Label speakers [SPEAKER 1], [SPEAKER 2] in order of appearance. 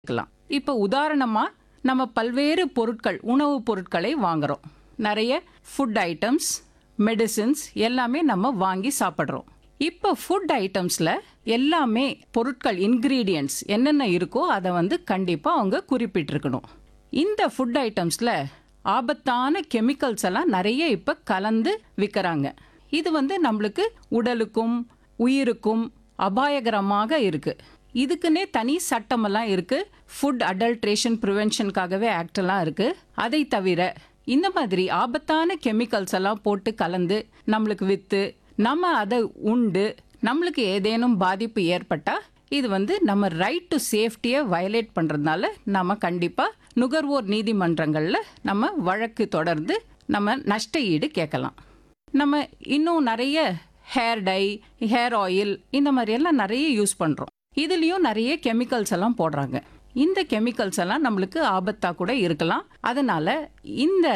[SPEAKER 1] இருக்கலாம் இப்போ உதாரணமா நம்ம பல்வேறு பொருட்கள் உணவுப் பொருட்களை வாங்குறோம் நிறைய ஃபுட் ஐட்டம்ஸ் மெடிசின்ஸ் எல்லாமே நம்ம வாங்கி சாப்பிட்றோம் இப்போ ஃபுட் ஐட்டம்ஸில் எல்லாமே பொருட்கள் இன்க்ரீடியன்ட்ஸ் என்னென்ன இருக்கோ அதை வந்து கண்டிப்பாக அவங்க குறிப்பிட்டிருக்கணும் இந்த ஃபுட் ஐட்டம்ஸில் ஆபத்தான கெமிக்கல்ஸ் எல்லாம் நிறைய இப்போ கலந்து விற்கிறாங்க இது வந்து நம்மளுக்கு உடலுக்கும் உயிருக்கும் அபாயகரமாக இருக்கு இதுக்குன்னே தனி சட்டமெல்லாம் இருக்கு ஃபுட் அடல்ட்ரேஷன் ப்ரிவென்ஷனுக்காகவே ஆக்ட் எல்லாம் இருக்கு அதை தவிர இந்த மாதிரி ஆபத்தான கெமிக்கல்ஸ் எல்லாம் போட்டு கலந்து நம்மளுக்கு வித்து நம்ம அதை உண்டு நம்மளுக்கு ஏதேனும் பாதிப்பு ஏற்பட்டா இது வந்து நம்ம ரைட் டு சேஃப்டியை வயலேட் பண்ணுறதுனால நம்ம கண்டிப்பாக நுகர்வோர் நீதிமன்றங்களில் நம்ம வழக்கு தொடர்ந்து நம்ம நஷ்ட ஈடு கேட்கலாம் நம்ம இன்னும் நிறைய ஹேர் டை ஹேர் ஆயில் இந்த மாதிரி எல்லாம் நிறைய யூஸ் பண்ணுறோம் இதுலேயும் நிறைய கெமிக்கல்ஸ் எல்லாம் போடுறாங்க இந்த கெமிக்கல்ஸ் எல்லாம் நம்மளுக்கு ஆபத்தாக கூட இருக்கலாம் அதனால இந்த